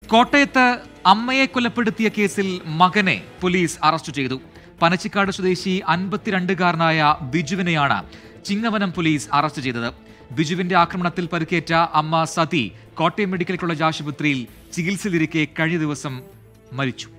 കോട്ടയത്ത് അമ്മയെ കൊലപ്പെടുത്തിയ കേസിൽ മകനെ പോലീസ് അറസ്റ്റ് ചെയ്തു പനച്ചിക്കാട് സ്വദേശി അൻപത്തിരണ്ടുകാരനായ ബിജുവിനെയാണ് ചിങ്ങവനം പോലീസ് അറസ്റ്റ് ചെയ്തത് ബിജുവിന്റെ ആക്രമണത്തിൽ പരിക്കേറ്റ അമ്മ സതി കോട്ടയം മെഡിക്കൽ കോളേജ് ആശുപത്രിയിൽ ചികിത്സയിലിരിക്കെ കഴിഞ്ഞ ദിവസം മരിച്ചു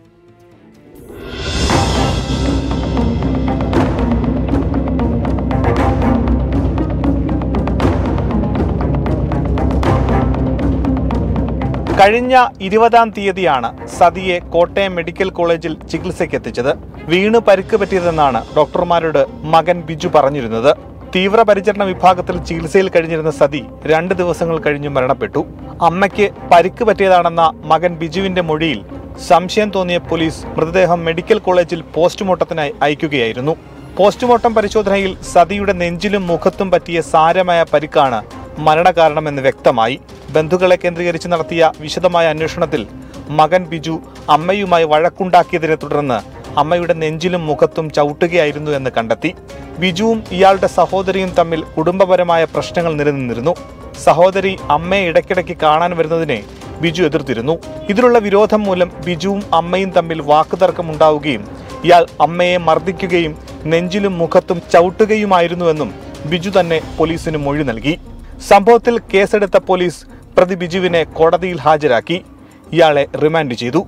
കഴിഞ്ഞ ഇരുപതാം തീയതിയാണ് സതിയെ കോട്ടയം മെഡിക്കൽ കോളേജിൽ ചികിത്സയ്ക്ക് എത്തിച്ചത് വീണ് പരിക്ക് പറ്റിയതെന്നാണ് ഡോക്ടർമാരോട് മകൻ ബിജു പറഞ്ഞിരുന്നത് തീവ്രപരിചരണ വിഭാഗത്തിൽ ചികിത്സയിൽ കഴിഞ്ഞിരുന്ന സതി രണ്ട് ദിവസങ്ങൾ കഴിഞ്ഞ് മരണപ്പെട്ടു അമ്മയ്ക്ക് പരിക്ക് പറ്റിയതാണെന്ന മകൻ ബിജുവിന്റെ മൊഴിയിൽ സംശയം തോന്നിയ പോലീസ് മൃതദേഹം മെഡിക്കൽ കോളേജിൽ പോസ്റ്റ്മോർട്ടത്തിനായി അയക്കുകയായിരുന്നു പോസ്റ്റ്മോർട്ടം പരിശോധനയിൽ സതിയുടെ നെഞ്ചിലും മുഖത്തും പറ്റിയ സാരമായ പരിക്കാണ് മരണകാരണമെന്ന് വ്യക്തമായി ബന്ധുക്കളെ കേന്ദ്രീകരിച്ച് നടത്തിയ വിശദമായ അന്വേഷണത്തിൽ മകൻ ബിജു അമ്മയുമായി വഴക്കുണ്ടാക്കിയതിനെ തുടർന്ന് അമ്മയുടെ നെഞ്ചിലും മുഖത്തും ചവിട്ടുകയായിരുന്നു എന്ന് കണ്ടെത്തി ബിജുവും ഇയാളുടെ സഹോദരിയും തമ്മിൽ കുടുംബപരമായ പ്രശ്നങ്ങൾ നിലനിന്നിരുന്നു സഹോദരി അമ്മയെ ഇടയ്ക്കിടയ്ക്ക് കാണാൻ വരുന്നതിനെ ബിജു എതിർത്തിരുന്നു ഇതിലുള്ള വിരോധം മൂലം ബിജുവും അമ്മയും തമ്മിൽ വാക്കുതർക്കമുണ്ടാവുകയും ഇയാൾ അമ്മയെ മർദ്ദിക്കുകയും നെഞ്ചിലും മുഖത്തും ചവിട്ടുകയുമായിരുന്നുവെന്നും ബിജു തന്നെ പോലീസിന് മൊഴി നൽകി സംഭവത്തിൽ കേസെടുത്ത പോലീസ് പ്രതി ബിജുവിനെ കോടതിയിൽ ഹാജരാക്കി ഇയാളെ റിമാൻഡ് ചെയ്തു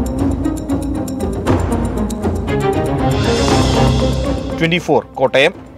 ട്വന്റി കോട്ടയം